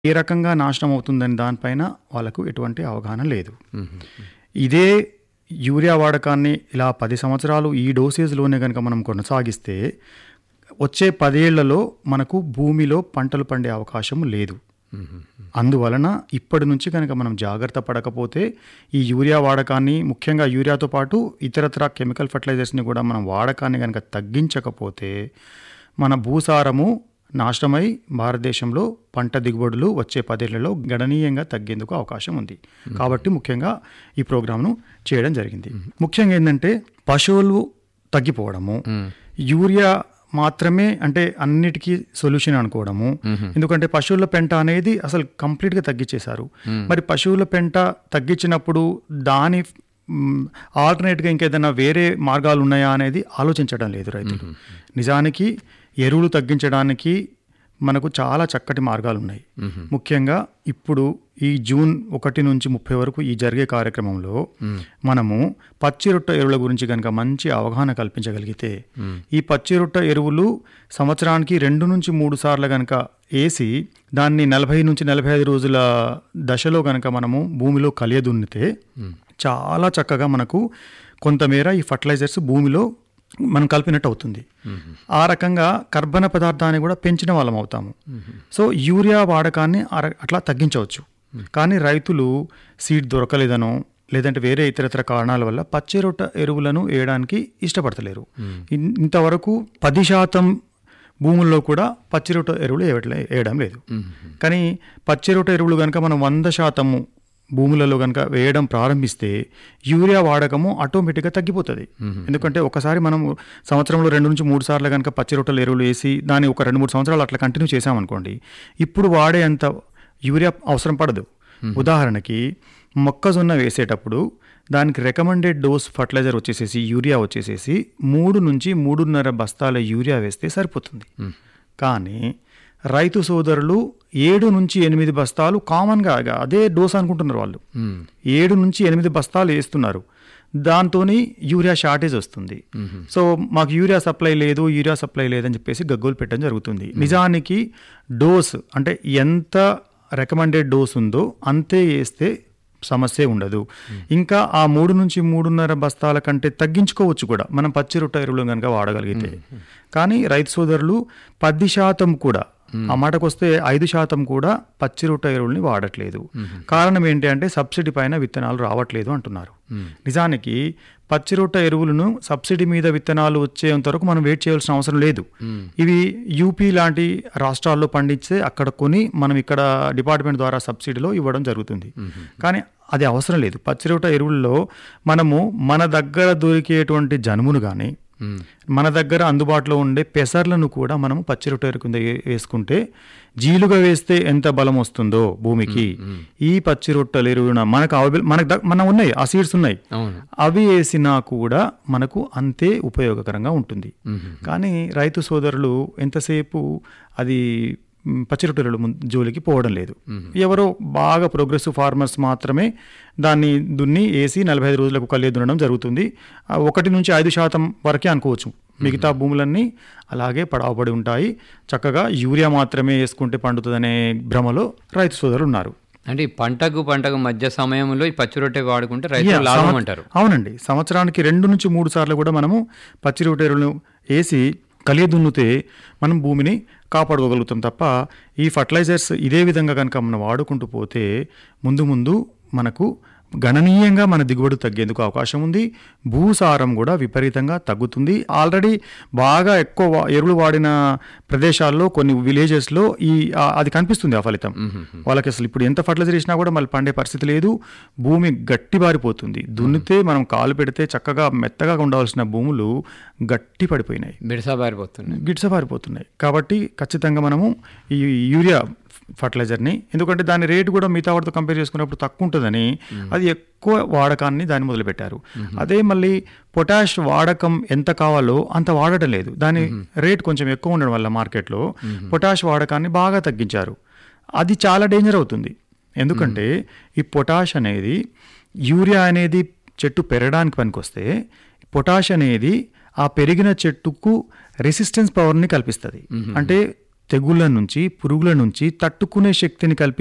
ఏ రకంగా నాశనం అవుతుందని దానిపైన వాళ్ళకు ఎటువంటి అవగాహన లేదు ఇదే యూరియా వాడకాన్ని ఇలా పది సంవత్సరాలు ఈ డోసేజ్లోనే కనుక మనం కొనసాగిస్తే వచ్చే పదేళ్లలో మనకు భూమిలో పంటలు పండే అవకాశం లేదు అందువలన ఇప్పటి నుంచి కనుక మనం జాగ్రత్త పడకపోతే ఈ యూరియా వాడకాన్ని ముఖ్యంగా యూరియాతో పాటు ఇతరత్ర కెమికల్ ఫర్టిలైజర్స్ని కూడా మనం వాడకాన్ని కనుక తగ్గించకపోతే మన భూసారము నాశనమై భారతదేశంలో పంట దిగుబడులు వచ్చే పదేళ్లలో గణనీయంగా తగ్గేందుకు అవకాశం ఉంది కాబట్టి ముఖ్యంగా ఈ ప్రోగ్రామ్ను చేయడం జరిగింది ముఖ్యంగా ఏంటంటే పశువులు తగ్గిపోవడము యూరియా మాత్రమే అంటే అన్నిటికీ సొల్యూషన్ అనుకోవడము ఎందుకంటే పశువుల పెంట అనేది అసలు కంప్లీట్గా తగ్గించేశారు మరి పశువుల పెంట తగ్గించినప్పుడు దాని ఆల్టర్నేట్గా ఇంకేదైనా వేరే మార్గాలు ఉన్నాయా అనేది ఆలోచించడం లేదు రైతులు నిజానికి ఎరువులు తగ్గించడానికి మనకు చాలా చక్కటి మార్గాలు ఉన్నాయి ముఖ్యంగా ఇప్పుడు ఈ జూన్ ఒకటి నుంచి ముప్పై వరకు ఈ జరిగే కార్యక్రమంలో మనము పచ్చిరొట్ట ఎరువుల గురించి కనుక మంచి అవగాహన కల్పించగలిగితే ఈ పచ్చిరొట్ట ఎరువులు సంవత్సరానికి రెండు నుంచి మూడు సార్లు కనుక వేసి దాన్ని నలభై నుంచి నలభై ఐదు రోజుల దశలో కనుక మనము భూమిలో కలియదున్నితే చాలా చక్కగా మనకు కొంతమేర ఈ ఫర్టిలైజర్స్ భూమిలో మనం కలిపినట్టు అవుతుంది ఆ రకంగా కర్బన పదార్థాన్ని కూడా పెంచిన వాళ్ళం అవుతాము సో యూరియా వాడకాన్ని అర- అట్లా తగ్గించవచ్చు కానీ రైతులు సీడ్ దొరకలేదనో లేదంటే వేరే ఇతరత్ర కారణాల వల్ల పచ్చిరొట్ట ఎరువులను వేయడానికి ఇష్టపడతలేరు ఇన్- ఇంతవరకు పది శాతం భూముల్లో కూడా పచ్చిరొట్ట ఎరువులు వేయట్లే వేయడం లేదు కానీ పచ్చిరొట్ట ఎరువులు కనుక మనం వంద శాతము భూములలో కనుక వేయడం ప్రారంభిస్తే యూరియా వాడకము ఆటోమేటిక్గా తగ్గిపోతుంది ఎందుకంటే ఒకసారి మనం సంవత్సరంలో రెండు నుంచి మూడు సార్లు కనుక పచ్చి రొట్టెల ఎరువులు వేసి దాన్ని ఒక రెండు మూడు సంవత్సరాలు అట్లా కంటిన్యూ చేసామనుకోండి ఇప్పుడు వాడే అంత యూరియా అవసరం పడదు ఉదాహరణకి మొక్కజొన్న వేసేటప్పుడు దానికి రికమెండెడ్ డోస్ ఫర్టిలైజర్ వచ్చేసేసి యూరియా వచ్చేసేసి మూడు నుంచి మూడున్నర బస్తాల యూరియా వేస్తే సరిపోతుంది కానీ రైతు సోదరులు ఏడు నుంచి ఎనిమిది బస్తాలు కామన్గా అదే డోస్ అనుకుంటున్నారు వాళ్ళు ఏడు నుంచి ఎనిమిది బస్తాలు వేస్తున్నారు దాంతో యూరియా షార్టేజ్ వస్తుంది సో మాకు యూరియా సప్లై లేదు యూరియా సప్లై లేదని చెప్పేసి గగ్గోలు పెట్టడం జరుగుతుంది నిజానికి డోస్ అంటే ఎంత రికమెండెడ్ డోస్ ఉందో అంతే వేస్తే సమస్య ఉండదు ఇంకా ఆ మూడు నుంచి మూడున్నర బస్తాల కంటే తగ్గించుకోవచ్చు కూడా మనం పచ్చి రొట్ట ఎరువులు కనుక వాడగలిగితే కానీ రైతు సోదరులు పది శాతం కూడా ఆ మాటకు వస్తే ఐదు శాతం కూడా పచ్చి రొట్ట ఎరువుల్ని వాడట్లేదు కారణం ఏంటి అంటే సబ్సిడీ పైన విత్తనాలు రావట్లేదు అంటున్నారు నిజానికి పచ్చి రొట్ట ఎరువులను సబ్సిడీ మీద విత్తనాలు వచ్చేంత వరకు మనం వెయిట్ చేయాల్సిన అవసరం లేదు ఇవి యూపీ లాంటి రాష్ట్రాల్లో పండిస్తే అక్కడ కొని మనం ఇక్కడ డిపార్ట్మెంట్ ద్వారా సబ్సిడీలో ఇవ్వడం జరుగుతుంది కానీ అది అవసరం లేదు పచ్చిరొట్ట ఎరువుల్లో మనము మన దగ్గర దొరికేటువంటి జనుమును కానీ మన దగ్గర అందుబాటులో ఉండే పెసర్లను కూడా మనము పచ్చిరొట్ట ఎరువు కింద వే- వేసుకుంటే జీలుగా వేస్తే ఎంత బలం వస్తుందో భూమికి ఈ పచ్చి రొట్టెల ఎరువున మనకు అవైలబుల్ మనకు దగ్- మన ఉన్నాయి ఆ సీడ్స్ ఉన్నాయి అవును అవి వేసినా కూడా మనకు అంతే ఉపయోగకరంగా ఉంటుంది కానీ రైతు సోదరులు ఎంతసేపు అది మ్, పచ్చి రొట్టెల ముం- జోలికి పోవడం లేదు ఎవరో బాగా ప్రోగ్రెసివ్ ఫార్మర్స్ మాత్రమే దాన్ని దున్ని వేసి నలభై ఐదు రోజులకు కళ్ళే దున్నడం జరుగుతుంది ఆ, ఒకటి నుంచి ఐదు శాతం వరకే అనుకోవచ్చు మిగతా భూములన్నీ అలాగే పడావబడి ఉంటాయి చక్కగా యూరియా మాత్రమే వేసుకుంటే పండుతుందనే భ్రమలో రైతు సోదరులు ఉన్నారు అంటే ఈ పంటకు పంటకు మధ్య సమయంలో ఈ పచ్చి రొట్టె వాడుకుంటే రైతు యా, లాభం సంవ- అంటారు అవునండి సంవత్సరానికి రెండు నుంచి మూడు సార్లు కూడా మనము పచ్చి రొట్టెలను వేసి కలియ దున్నుతే మనం భూమిని కాపాడుకోగలుగుతాం తప్ప ఈ ఫర్టిలైజర్స్ ఇదే విధంగా కనుక మనం వాడుకుంటూ పోతే ముందు ముందు మనకు గణనీయంగా మన దిగుబడి తగ్గేందుకు అవకాశం ఉంది భూసారం కూడా విపరీతంగా తగ్గుతుంది ఆల్రెడీ బాగా ఎక్కువ వా- ఎరువులు వాడిన ప్రదేశాల్లో కొన్ని విలేజెస్లో ఈ ఆ- అది కనిపిస్తుంది ఆ ఫలితం వాళ్ళకి అసలు ఇప్పుడు ఎంత ఫర్టిలైజర్ ఇచ్చినా కూడా మళ్ళీ పండే పరిస్థితి లేదు భూమి గట్టిబారిపోతుంది దున్నితే మనం కాలు పెడితే చక్కగా మెత్తగా ఉండాల్సిన భూములు గట్టి పడిపోయినాయి బిడసబారిపోతుంది గిడ్సబారిపోతున్నాయి కాబట్టి ఖచ్చితంగా మనము ఈ యూరియా ఫర్టిలైజర్ని ఎందుకంటే దాని రేటు కూడా మిగతా వాటితో కంపేర్ చేసుకున్నప్పుడు తక్కువ ఉంటుందని అది ఎక్కువ వాడకాన్ని దాన్ని మొదలుపెట్టారు అదే మళ్ళీ పొటాష్ వాడకం ఎంత కావాలో అంత వాడటం లేదు దాని రేట్ కొంచెం ఎక్కువ ఉండడం వల్ల మార్కెట్లో పొటాష్ వాడకాన్ని బాగా తగ్గించారు అది చాలా డేంజర్ అవుతుంది ఎందుకంటే ఈ పొటాష్ అనేది యూరియా అనేది చెట్టు పెరగడానికి పనికొస్తే పొటాష్ అనేది ఆ పెరిగిన చెట్టుకు రెసిస్టెన్స్ పవర్ని కల్పిస్తుంది అంటే తెగుళ్ళ నుంచి పురుగుల నుంచి తట్టుకునే శక్తిని కల్పి